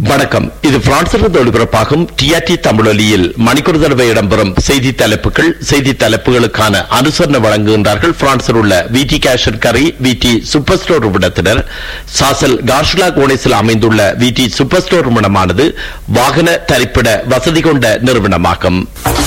வணக்கம் இது பிரான்சிலிருந்து ஒளிபரப்பாகும் டிஆர்டி தமிழொலியில் மணிக்கூர் தடவை இடம்பெறும் செய்தி தலைப்புகள் செய்தி தலைப்புகளுக்கான அனுசரணை வழங்குகின்றார்கள் பிரான்சில் உள்ள விடி கேஷன் கரி விடி சூப்பர் ஸ்டோர் நிறுவனத்தினர் சாசல் கார்ஷுலா கோனேஸில் அமைந்துள்ள விடி சூப்பர் ஸ்டோர் நிறுவனமானது வாகன தரிப்பிட வசதி கொண்ட நிறுவனமாகும்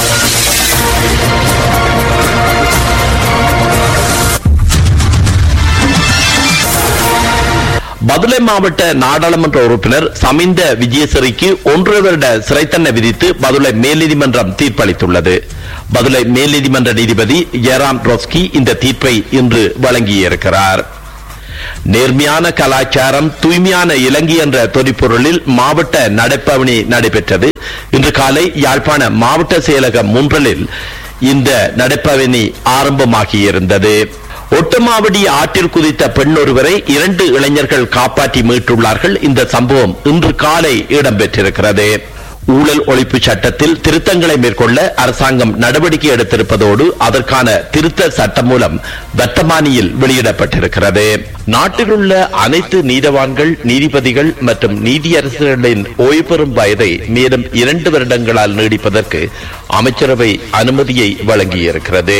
மதுரை மாவட்ட நாடாளுமன்ற உறுப்பினர் சமிந்த விஜயசரிக்கு ஒன்றரை வருட சிறை தண்டனை விதித்து மதுரை மேல்நீதிமன்றம் தீர்ப்பளித்துள்ளது மதுரை மேல்நீதிமன்ற நீதிபதி ஜெயராம் ரோஸ்கி இந்த தீர்ப்பை இன்று வழங்கியிருக்கிறார் நேர்மையான கலாச்சாரம் தூய்மையான இலங்கை என்ற தொனிப்பொருளில் மாவட்ட நடைப்பவனி நடைபெற்றது இன்று காலை யாழ்ப்பாண மாவட்ட செயலகம் முன்றலில் இந்த நடைப்பவனி ஆரம்பமாகியிருந்தது ஒட்டமாவடி ஆற்றில் குதித்த பெண் ஒருவரை இரண்டு இளைஞர்கள் காப்பாற்றி மீட்டுள்ளார்கள் இந்த சம்பவம் இன்று காலை இடம்பெற்றிருக்கிறது ஊழல் ஒழிப்பு சட்டத்தில் திருத்தங்களை மேற்கொள்ள அரசாங்கம் நடவடிக்கை எடுத்திருப்பதோடு அதற்கான திருத்த சட்டம் மூலம் வர்த்தமானியில் வெளியிடப்பட்டிருக்கிறது நாட்டில் உள்ள அனைத்து நீதவான்கள் நீதிபதிகள் மற்றும் நீதியரசர்களின் ஓய்வு பெறும் வயதை மேலும் இரண்டு வருடங்களால் நீடிப்பதற்கு அமைச்சரவை அனுமதியை வழங்கியிருக்கிறது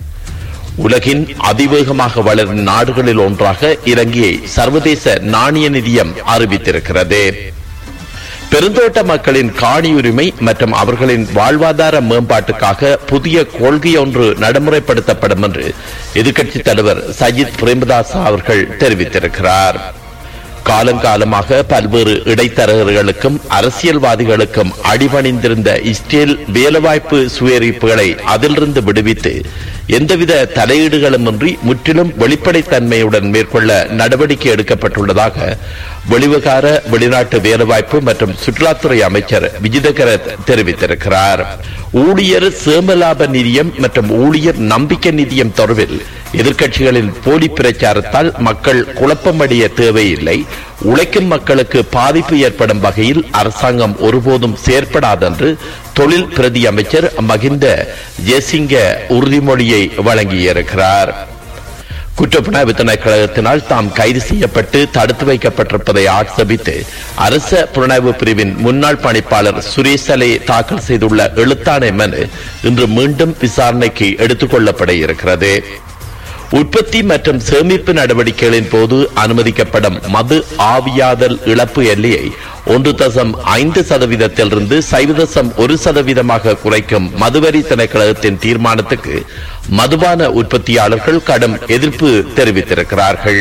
உலகின் அதிவேகமாக வளரும் நாடுகளில் ஒன்றாக இலங்கையை சர்வதேச நாணய நிதியம் அறிவித்திருக்கிறது பெருந்தோட்ட மக்களின் காணி உரிமை மற்றும் அவர்களின் வாழ்வாதார மேம்பாட்டுக்காக புதிய கொள்கை ஒன்று நடைமுறைப்படுத்தப்படும் என்று எதிர்க்கட்சித் தலைவர் சஜித் பிரேமதாஸ் அவர்கள் தெரிவித்திருக்கிறார் காலங்காலமாக பல்வேறு இடைத்தரகர்களுக்கும் அரசியல்வாதிகளுக்கும் அடிபணிந்திருந்த இஸ்ரேல் வேலைவாய்ப்பு சுயரிப்புகளை அதிலிருந்து விடுவித்து எந்தவித தலையீடுகளுமின்றி முற்றிலும் வெளிப்படைத்தன்மையுடன் மேற்கொள்ள நடவடிக்கை எடுக்கப்பட்டுள்ளதாக வெளிவகார வெளிநாட்டு வேலைவாய்ப்பு மற்றும் சுற்றுலாத்துறை அமைச்சர் விஜிதகர தெரிவித்திருக்கிறார் ஊழியர் சேமலாப நிதியம் மற்றும் ஊழியர் நம்பிக்கை நிதியம் தொடர்பில் எதிர்க்கட்சிகளின் போலி பிரச்சாரத்தால் மக்கள் குழப்பமடைய தேவையில்லை உழைக்கும் மக்களுக்கு பாதிப்பு ஏற்படும் வகையில் அரசாங்கம் ஒருபோதும் செயற்படாதென்று தொழில் பிரதி அமைச்சர் மகிந்த ஜெசிங்க உறுதிமொழியை வழங்கியிருக்கிறார் குற்றப்புலனாய்வு திணைக்களத்தினால் தாம் கைது செய்யப்பட்டு தடுத்து வைக்கப்பட்டிருப்பதை ஆட்சேபித்து அரச புலனாய்வு பிரிவின் முன்னாள் பணிப்பாளர் சுரேசலை தாக்கல் செய்துள்ள எழுத்தாணை மனு இன்று மீண்டும் விசாரணைக்கு எடுத்துக் கொள்ளப்பட இருக்கிறது உற்பத்தி மற்றும் சேமிப்பு நடவடிக்கைகளின் போது அனுமதிக்கப்படும் மது ஆவியாதல் இழப்பு எல்லையை ஒன்று தசம் ஐந்து சதவீதத்திலிருந்து சைவ தசம் ஒரு சதவீதமாக குறைக்கும் மதுவரி திணைக்களத்தின் தீர்மானத்துக்கு மதுபான உற்பத்தியாளர்கள் கடும் எதிர்ப்பு தெரிவித்திருக்கிறார்கள்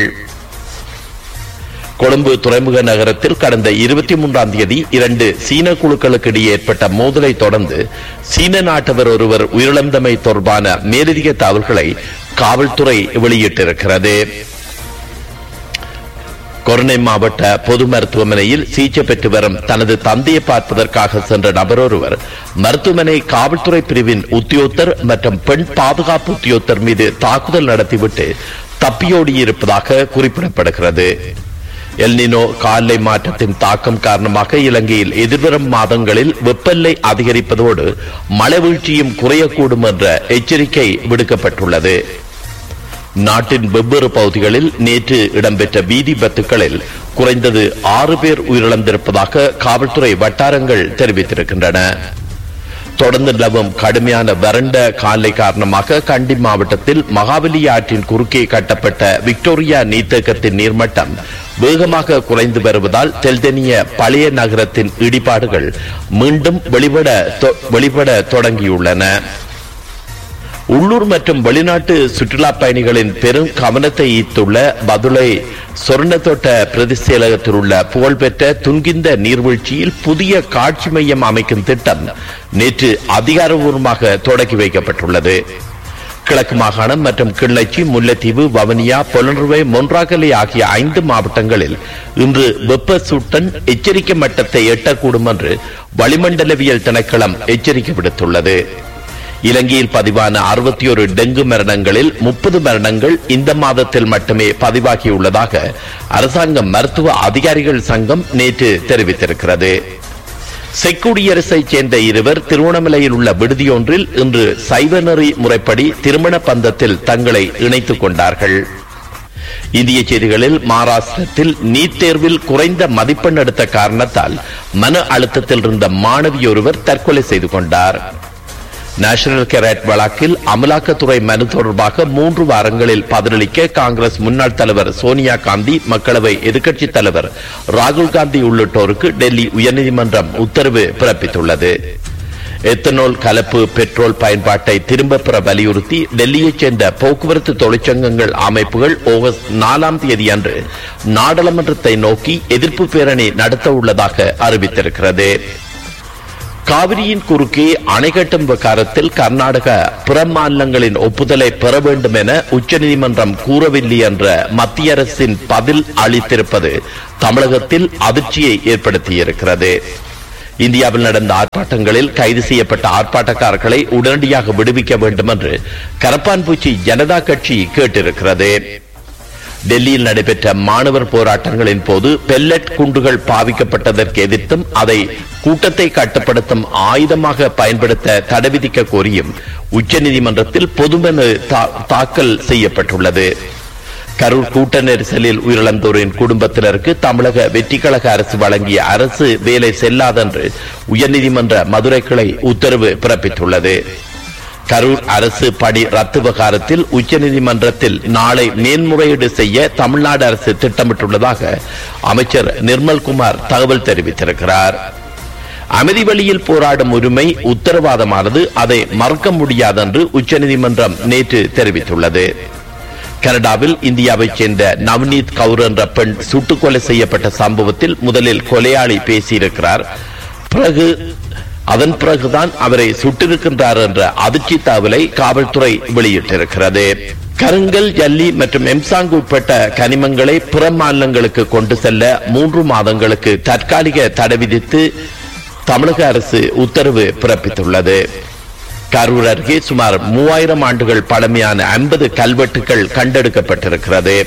கொழும்பு துறைமுக நகரத்தில் கடந்த இருபத்தி மூன்றாம் தேதி இரண்டு சீன குழுக்களுக்கு இடையே ஏற்பட்ட மோதலை தொடர்ந்து சீன நாட்டவர் ஒருவர் உயிரிழந்தமை தொடர்பான மேலதிக தகவல்களை காவல்துறை வெளியிட்டிருக்கிறது கொரோனை மாவட்ட பொது மருத்துவமனையில் சிகிச்சை பெற்று வரும் தனது தந்தையை பார்ப்பதற்காக சென்ற நபர் ஒருவர் மருத்துவமனை காவல்துறை பிரிவின் உத்தியோகத்தர் மற்றும் பெண் பாதுகாப்பு உத்தியோகத்தர் மீது தாக்குதல் நடத்திவிட்டு தப்பியோடியிருப்பதாக குறிப்பிடப்படுகிறது எல்னினோ காலை மாற்றத்தின் தாக்கம் காரணமாக இலங்கையில் எதிர்வரும் மாதங்களில் வெப்பநிலை அதிகரிப்பதோடு மழை வீழ்ச்சியும் குறையக்கூடும் என்ற எச்சரிக்கை விடுக்கப்பட்டுள்ளது நாட்டின் வெவ்வேறு பகுதிகளில் நேற்று இடம்பெற்ற வீதி விபத்துகளில் குறைந்தது ஆறு பேர் உயிரிழந்திருப்பதாக காவல்துறை வட்டாரங்கள் தெரிவித்திருக்கின்றன தொடர்ந்து நிலவும் கடுமையான வறண்ட காலை காரணமாக கண்டி மாவட்டத்தில் மகாபலி ஆற்றின் குறுக்கே கட்டப்பட்ட விக்டோரியா நீர்த்தேக்கத்தின் நீர்மட்டம் வேகமாக குறைந்து வருவதால் தெல்தெனிய பழைய நகரத்தின் இடிபாடுகள் மீண்டும் வெளிப்பட தொ- வெளிப்பட தொடங்கியுள்ளன உள்ளூர் மற்றும் வெளிநாட்டு சுற்றுலா பயணிகளின் பெரும் கவனத்தை ஈர்த்துள்ள பதுளை சொர்ணத்தோட்ட பிரதிசேலகத்தில் உள்ள புகழ்பெற்ற துன்கிந்த நீர்வீழ்ச்சியில் புதிய காட்சி மையம் அமைக்கும் திட்டம் நேற்று அதிகாரபூர்வமாக தொடங்கி வைக்கப்பட்டுள்ளது கிழக்கு மாகாணம் மற்றும் கிள்ளச்சி முல்லைத்தீவு வவனியா பொலனறுவை மொன்றாகலை ஆகிய ஐந்து மாவட்டங்களில் இன்று வெப்ப சூட்டன் எச்சரிக்கை மட்டத்தை எட்டக்கூடும் என்று வளிமண்டலவியல் திணைக்களம் எச்சரிக்கை விடுத்துள்ளது இலங்கையில் பதிவான அறுபத்தி ஒரு டெங்கு மரணங்களில் முப்பது மரணங்கள் இந்த மாதத்தில் மட்டுமே பதிவாகியுள்ளதாக அரசாங்கம் மருத்துவ அதிகாரிகள் சங்கம் நேற்று தெரிவித்திருக்கிறது செக்குடியரசைச் சேர்ந்த இருவர் திருவண்ணாமலையில் உள்ள விடுதியொன்றில் இன்று சைவநெறி முறைப்படி திருமண பந்தத்தில் தங்களை இணைத்துக் கொண்டார்கள் இந்திய செய்திகளில் மகாராஷ்டிரத்தில் நீட் தேர்வில் குறைந்த மதிப்பெண் எடுத்த காரணத்தால் மன அழுத்தத்தில் இருந்த மாணவி ஒருவர் தற்கொலை செய்து கொண்டார் நேஷனல் கெரட் வழக்கில் அமலாக்கத்துறை மனு தொடர்பாக மூன்று வாரங்களில் பதிலளிக்க காங்கிரஸ் முன்னாள் தலைவர் சோனியா காந்தி மக்களவை எதிர்க்கட்சித் தலைவர் ராகுல் காந்தி உள்ளிட்டோருக்கு டெல்லி உயர்நீதிமன்றம் உத்தரவு பிறப்பித்துள்ளது எத்தனால் கலப்பு பெட்ரோல் பயன்பாட்டை திரும்ப பெற வலியுறுத்தி டெல்லியைச் சேர்ந்த போக்குவரத்து தொழிற்சங்கங்கள் அமைப்புகள் ஆகஸ்ட் நாலாம் தேதி அன்று நாடாளுமன்றத்தை நோக்கி எதிர்ப்பு பேரணி நடத்த உள்ளதாக அறிவித்திருக்கிறது காவிரியின் குறுக்கே அணை கட்டும் விவகாரத்தில் கர்நாடக பிற மாநிலங்களின் ஒப்புதலை பெற வேண்டும் என உச்சநீதிமன்றம் கூறவில்லை என்ற மத்திய அரசின் பதில் அளித்திருப்பது தமிழகத்தில் அதிர்ச்சியை ஏற்படுத்தியிருக்கிறது இந்தியாவில் நடந்த ஆர்ப்பாட்டங்களில் கைது செய்யப்பட்ட ஆர்ப்பாட்டக்காரர்களை உடனடியாக விடுவிக்க வேண்டும் என்று கரப்பான்பூச்சி ஜனதா கட்சி கேட்டிருக்கிறது டெல்லியில் நடைபெற்ற மாணவர் போராட்டங்களின் போது பெல்லட் குண்டுகள் பாவிக்கப்பட்டதற்கு எதிர்த்தும் அதை கூட்டத்தை கட்டுப்படுத்தும் ஆயுதமாக பயன்படுத்த தடை விதிக்க கோரியும் உச்சநீதிமன்றத்தில் பொதுமனு தா- தாக்கல் செய்யப்பட்டுள்ளது கரூர் கூட்ட நெரிசலில் உயிரிழந்தோரின் குடும்பத்தினருக்கு தமிழக வெற்றி கழக அரசு வழங்கிய அரசு வேலை செல்லாதென்று உயர்நீதிமன்ற மதுரை கிளை உத்தரவு பிறப்பித்துள்ளது கரூர் அரசு பணி ரத்து விவகாரத்தில் உச்சநீதிமன்றத்தில் நாளை மேன்முறையீடு செய்ய தமிழ்நாடு அரசு திட்டமிட்டுள்ளதாக அமைச்சர் நிர்மல்குமார் தகவல் தெரிவித்திருக்கிறார் அமைதி வழியில் போராடும் உரிமை உத்தரவாதமானது அதை மறக்க முடியாதென்று உச்சநீதிமன்றம் நேற்று தெரிவித்துள்ளது கனடாவில் இந்தியாவைச் சேர்ந்த நவ்னீத் கவுர் என்ற பெண் சுட்டுக் கொலை செய்யப்பட்ட சம்பவத்தில் முதலில் கொலையாளி பேசியிருக்கிறார் பிறகு அதன் பிறகுதான் அவரை சுட்டிருக்கின்றார் என்ற அதிர்ச்சி தகவலை காவல்துறை வெளியிட்டிருக்கிறது கருங்கல் ஜல்லி மற்றும் எம்சாங் உட்பட்ட கனிமங்களை பிற மாநிலங்களுக்கு கொண்டு செல்ல மூன்று மாதங்களுக்கு தற்காலிக தடை விதித்து தமிழக அரசு உத்தரவு பிறப்பித்துள்ளது கரூர் அருகே சுமார் மூவாயிரம் ஆண்டுகள் பழமையான ஐம்பது கல்வெட்டுகள் கண்டெடுக்கப்பட்டிருக்கிறது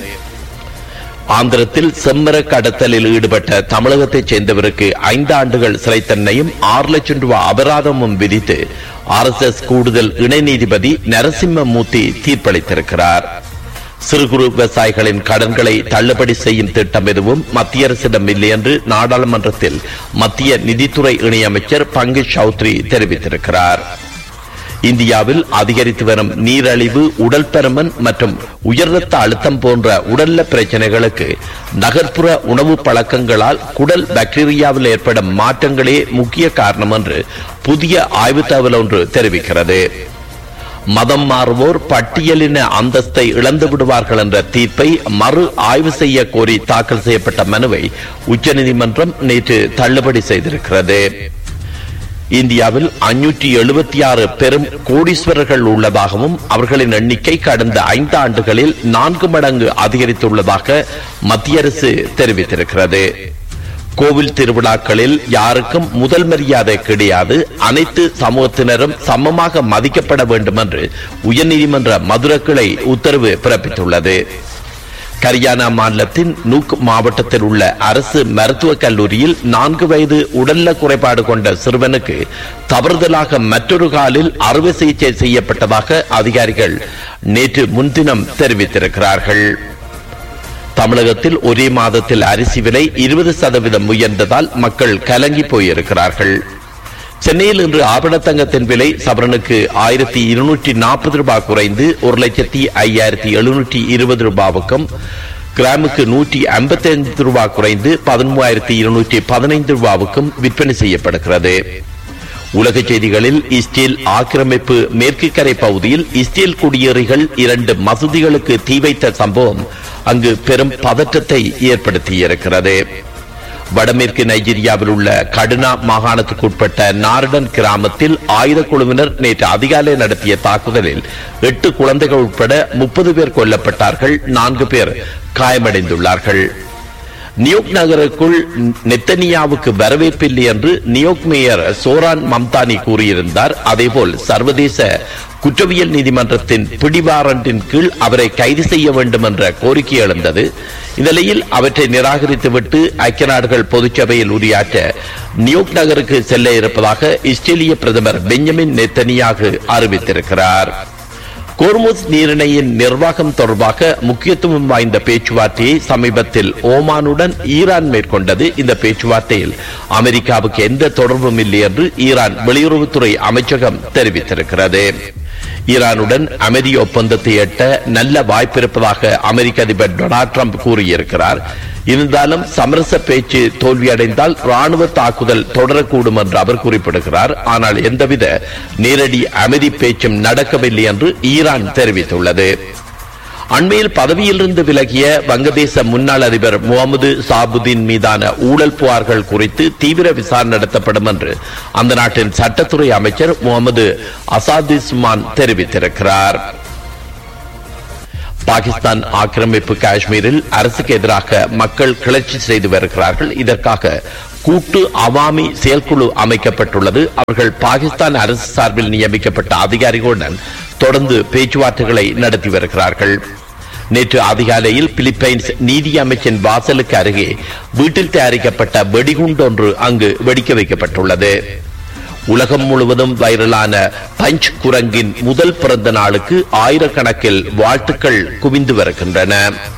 ஆந்திரத்தில் செம்மர கடத்தலில் ஈடுபட்ட தமிழகத்தைச் சேர்ந்தவருக்கு ஐந்து ஆண்டுகள் சிறை தண்டனையும் ஆறு லட்சம் ரூபாய் அபராதமும் விதித்து ஆர்எஸ்எஸ் கூடுதல் இணை நீதிபதி நரசிம்மமூர்த்தி தீர்ப்பளித்திருக்கிறார் சிறு குறு விவசாயிகளின் கடன்களை தள்ளுபடி செய்யும் திட்டம் எதுவும் மத்திய அரசிடம் இல்லை என்று நாடாளுமன்றத்தில் மத்திய நிதித்துறை இணையமைச்சர் பங்கஜ் சௌத்ரி தெரிவித்திருக்கிறார் இந்தியாவில் அதிகரித்து வரும் நீரழிவு உடல் பருமன் மற்றும் உயர் ரத்த அழுத்தம் போன்ற உடல்நல பிரச்சனைகளுக்கு நகர்ப்புற உணவு பழக்கங்களால் குடல் பாக்டீரியாவில் ஏற்படும் மாற்றங்களே முக்கிய காரணம் என்று புதிய ஆய்வு தகவல் ஒன்று தெரிவிக்கிறது மதம் மாறுவோர் பட்டியலின அந்தஸ்தை இழந்து விடுவார்கள் என்ற தீர்ப்பை மறு ஆய்வு செய்ய கோரி தாக்கல் செய்யப்பட்ட மனுவை உச்சநீதிமன்றம் நேற்று தள்ளுபடி செய்திருக்கிறது இந்தியாவில் அஞ்சூற்றி எழுபத்தி ஆறு பெரும் கோடீஸ்வரர்கள் உள்ளதாகவும் அவர்களின் எண்ணிக்கை கடந்த ஐந்து ஆண்டுகளில் நான்கு மடங்கு அதிகரித்துள்ளதாக மத்திய அரசு தெரிவித்திருக்கிறது கோவில் திருவிழாக்களில் யாருக்கும் முதல் மரியாதை கிடையாது அனைத்து சமூகத்தினரும் சமமாக மதிக்கப்பட வேண்டும் என்று உயர்நீதிமன்ற மதுரை கிளை உத்தரவு பிறப்பித்துள்ளது கரியானா மாநிலத்தின் நூக் மாவட்டத்தில் உள்ள அரசு மருத்துவக் கல்லூரியில் நான்கு வயது உடல்நல குறைபாடு கொண்ட சிறுவனுக்கு தவறுதலாக மற்றொரு காலில் அறுவை சிகிச்சை செய்யப்பட்டதாக அதிகாரிகள் நேற்று முன்தினம் தெரிவித்திருக்கிறார்கள் தமிழகத்தில் ஒரே மாதத்தில் அரிசி விலை இருபது சதவீதம் உயர்ந்ததால் மக்கள் கலங்கி போயிருக்கிறார்கள் சென்னையில் இன்று ஆபணத்தங்கத்தின் விலை சவரனுக்கு ஆயிரத்தி இருநூற்றி நாற்பது ரூபாய் குறைந்து ஒரு லட்சத்தி ஐயாயிரத்தி எழுநூற்றி இருபது ரூபாவுக்கும் கிராமுக்கு நூற்றி ஐம்பத்தி ஐந்து ரூபாய் குறைந்து பதிமூவாயிரத்தி இருநூற்றி பதினைந்து ரூபாவுக்கும் விற்பனை செய்யப்படுகிறது உலக செய்திகளில் இஸ்ரேல் ஆக்கிரமிப்பு மேற்கு கரை பகுதியில் இஸ்ரேல் குடியேறிகள் இரண்டு மசூதிகளுக்கு தீ வைத்த சம்பவம் அங்கு பெரும் பதற்றத்தை ஏற்படுத்தியிருக்கிறது வடமேற்கு நைஜீரியாவில் உள்ள கடுனா மாகாணத்துக்குட்பட்ட நார்டன் கிராமத்தில் ஆயுத குழுவினர் நேற்று அதிகாலை நடத்திய தாக்குதலில் எட்டு குழந்தைகள் உட்பட முப்பது பேர் கொல்லப்பட்டார்கள் நான்கு பேர் காயமடைந்துள்ளார்கள் நியோக் நகருக்குள் நெத்தனியாவுக்கு வரவேற்பில்லை என்று நியோக் மேயர் சோரான் மம்தானி கூறியிருந்தார் அதேபோல் சர்வதேச குற்றவியல் நீதிமன்றத்தின் பிடிவாரண்டின் கீழ் அவரை கைது செய்ய வேண்டும் என்ற கோரிக்கை எழுந்தது இந்நிலையில் அவற்றை நிராகரித்துவிட்டு ஐக்கிய நாடுகள் பொதுச்சபையில் உரையாற்ற நியோக் நகருக்கு செல்ல இருப்பதாக இஸ்ரேலிய பிரதமர் பெஞ்சமின் நெத்தனியாக அறிவித்திருக்கிறார் கோர்முஸ் நீரிணையின் நிர்வாகம் தொடர்பாக முக்கியத்துவம் வாய்ந்த பேச்சுவார்த்தையை சமீபத்தில் ஓமானுடன் ஈரான் மேற்கொண்டது இந்த பேச்சுவார்த்தையில் அமெரிக்காவுக்கு எந்த தொடர்பும் இல்லை என்று ஈரான் வெளியுறவுத்துறை அமைச்சகம் தெரிவித்திருக்கிறது ஈரானுடன் அமைதி ஒப்பந்தத்தை எட்ட நல்ல வாய்ப்பிருப்பதாக அமெரிக்க அதிபர் டொனால்ட் ட்ரம்ப் கூறியிருக்கிறார் இருந்தாலும் சமரச பேச்சு தோல்வியடைந்தால் ராணுவ தாக்குதல் தொடரக்கூடும் என்று அவர் குறிப்பிடுகிறார் ஆனால் எந்தவித நேரடி அமைதி பேச்சும் நடக்கவில்லை என்று ஈரான் தெரிவித்துள்ளது அண்மையில் பதவியிலிருந்து விலகிய வங்கதேச முன்னாள் அதிபர் முகமது சாபுதீன் மீதான ஊழல் புகார்கள் குறித்து தீவிர விசாரணை நடத்தப்படும் என்று அந்த நாட்டின் சட்டத்துறை அமைச்சர் முகமது அசாதிஸ்மான் தெரிவித்திருக்கிறார் பாகிஸ்தான் ஆக்கிரமிப்பு காஷ்மீரில் அரசுக்கு எதிராக மக்கள் கிளர்ச்சி செய்து வருகிறார்கள் இதற்காக கூட்டு அவாமி செயற்குழு அமைக்கப்பட்டுள்ளது அவர்கள் பாகிஸ்தான் அரசு சார்பில் நியமிக்கப்பட்ட அதிகாரிகளுடன் தொடர்ந்து பேச்சுவார்த்தைகளை நடத்தி வருகிறார்கள் நேற்று அதிகாலையில் பிலிப்பைன்ஸ் நீதி அமைச்சின் வாசலுக்கு அருகே வீட்டில் தயாரிக்கப்பட்ட வெடிகுண்டு ஒன்று அங்கு வெடிக்க வைக்கப்பட்டுள்ளது உலகம் முழுவதும் வைரலான பஞ்ச் குரங்கின் முதல் பிறந்த நாளுக்கு ஆயிரக்கணக்கில் வாழ்த்துக்கள் குவிந்து வருகின்றன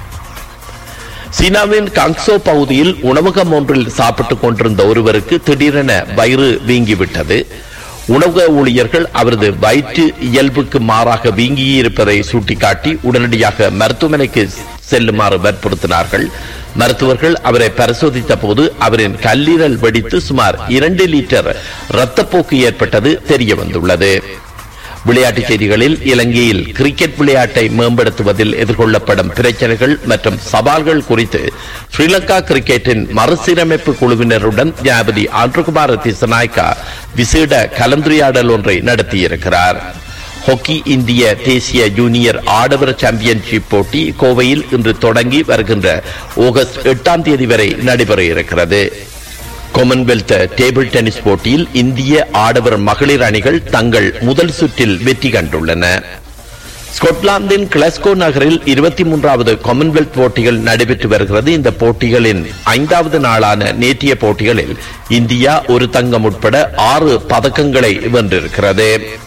சீனாவின் காங்சோ பகுதியில் உணவகம் ஒன்றில் சாப்பிட்டுக் கொண்டிருந்த ஒருவருக்கு திடீரென வயிறு வீங்கிவிட்டது உணவக ஊழியர்கள் அவரது வயிற்று இயல்புக்கு மாறாக வீங்கியிருப்பதை சுட்டிக்காட்டி உடனடியாக மருத்துவமனைக்கு செல்லுமாறு வற்புறுத்தினார்கள் மருத்துவர்கள் அவரை பரிசோதித்த போது அவரின் கல்லீரல் வெடித்து சுமார் இரண்டு லிட்டர் இரத்தப்போக்கு ஏற்பட்டது தெரிய வந்துள்ளது விளையாட்டுச் செய்திகளில் இலங்கையில் கிரிக்கெட் விளையாட்டை மேம்படுத்துவதில் எதிர்கொள்ளப்படும் பிரச்சனைகள் மற்றும் சவால்கள் குறித்து ஸ்ரீலங்கா கிரிக்கெட்டின் மறுசீரமைப்பு குழுவினருடன் ஜனாபதி ஆண்ட்ருகுமார திசநாயக்கா விசேட கலந்துரையாடல் ஒன்றை நடத்தியிருக்கிறார் ஹாக்கி இந்திய தேசிய ஜூனியர் ஆடவர் சாம்பியன்ஷிப் போட்டி கோவையில் இன்று தொடங்கி வருகின்ற ஆகஸ்ட் எட்டாம் தேதி வரை நடைபெற இருக்கிறது காமன்வெல்த் டேபிள் டென்னிஸ் போட்டியில் இந்திய ஆடவர் மகளிர் அணிகள் தங்கள் முதல் சுற்றில் வெற்றி கண்டுள்ளன ஸ்கொட்லாந்தின் கிளஸ்கோ நகரில் இருபத்தி மூன்றாவது காமன்வெல்த் போட்டிகள் நடைபெற்று வருகிறது இந்த போட்டிகளின் ஐந்தாவது நாளான நேற்றைய போட்டிகளில் இந்தியா ஒரு தங்கம் உட்பட ஆறு பதக்கங்களை வென்றிருக்கிறது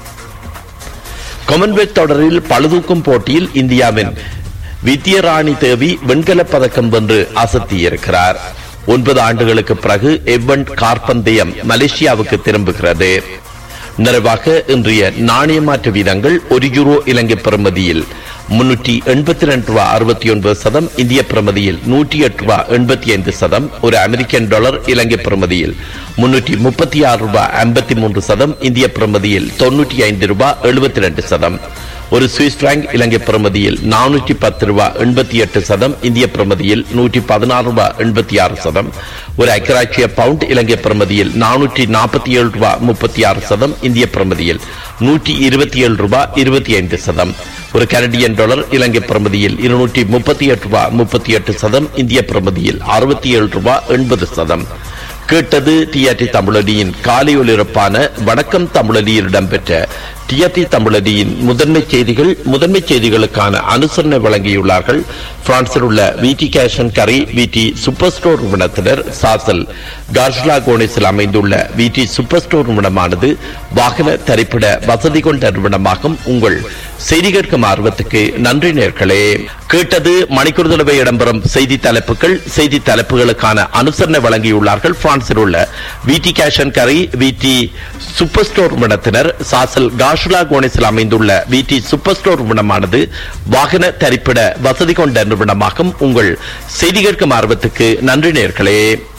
காமன்வெல்த் தொடரில் பழுதூக்கும் போட்டியில் இந்தியாவின் வித்யராணி தேவி வெண்கலப் பதக்கம் வென்று அசத்தியிருக்கிறார் ஒன்பது ஆண்டுகளுக்கு பிறகு எவ்வன் கார்பந்தயம் மலேசியாவுக்கு திரும்புகிறது நிறைவாக இன்றைய நாணய மாற்று வீதங்கள் ஒரு யூரோ இலங்கை பிரமதியில் முன்னூற்றி எண்பத்தி ரெண்டு ரூபா அறுபத்தி ஒன்பது சதம் இந்திய பிரமதியில் நூற்றி எட்டு ரூபா எண்பத்தி ஐந்து சதம் ஒரு அமெரிக்கன் டாலர் இலங்கை பிரமதியில் முன்னூற்றி முப்பத்தி ஆறு ரூபாய் ஐம்பத்தி மூன்று சதம் இந்திய பிரமதியில் தொன்னூற்றி ஐந்து ரூபாய் எழுபத்தி ரெண்டு சதம் ஒரு சுவிஸ் பிராங்க் இலங்கை பிரமதியில் நானூற்றி பத்து ரூபாய் எண்பத்தி எட்டு சதம் இந்திய பிரமதியில் நூற்றி பதினாறு ரூபாய் எண்பத்தி ஆறு சதம் ஒரு ஐக்கராட்சிய பவுண்ட் இலங்கை பிரமதியில் நானூற்றி நாற்பத்தி ஏழு ரூபாய் முப்பத்தி ஆறு சதம் இந்திய பிரமதியில் நூற்றி இருபத்தி ஏழு ரூபாய் இருபத்தி ஐந்து சதம் ஒரு கனடியன் டாலர் இலங்கை பிரமதியில் இருநூற்றி முப்பத்தி எட்டு ரூபாய் முப்பத்தி எட்டு சதம் இந்திய பிரமதியில் அறுபத்தி ஏழு ரூபாய் எண்பது சதம் கேட்டது டிஆர்டி தமிழடியின் காலை ஒலிபரப்பான வணக்கம் தமிழடியில் இடம்பெற்ற டிஆர்டி தமிழடியின் முதன்மை செய்திகள் முதன்மை செய்திகளுக்கான அனுசரணை வழங்கியுள்ளார்கள் பிரான்சில் உள்ள விடி கேஷன் கரி விடி சூப்பர் ஸ்டோர் நிறுவனத்தினர் சாசல் கார்ஷ்லா கோனிஸில் அமைந்துள்ள விடி சூப்பர் ஸ்டோர் நிறுவனமானது வாகன தரிப்பிட வசதி கொண்ட நிறுவனமாகும் உங்கள் செய்தி கேட்கும் ஆர்வத்துக்கு நன்றி நேர்களே கேட்டது மணிக்கூர் தடவை இடம்பெறும் செய்தி தலைப்புகள் செய்தி தலைப்புகளுக்கான அனுசரணை வழங்கியுள்ளார்கள் பிரான்சில் உள்ள விடி கேஷன் கரி விடி சூப்பர் ஸ்டோர் நிறுவனத்தினர் சாசல் காஷ்லா கோனிஸில் அமைந்துள்ள விடி சூப்பர் ஸ்டோர் நிறுவனமானது வாகன தரிப்பிட வசதி கொண்ட நிறுவனமாகும் உங்கள் செய்தி கேட்கும் ஆர்வத்துக்கு நன்றி நேர்களே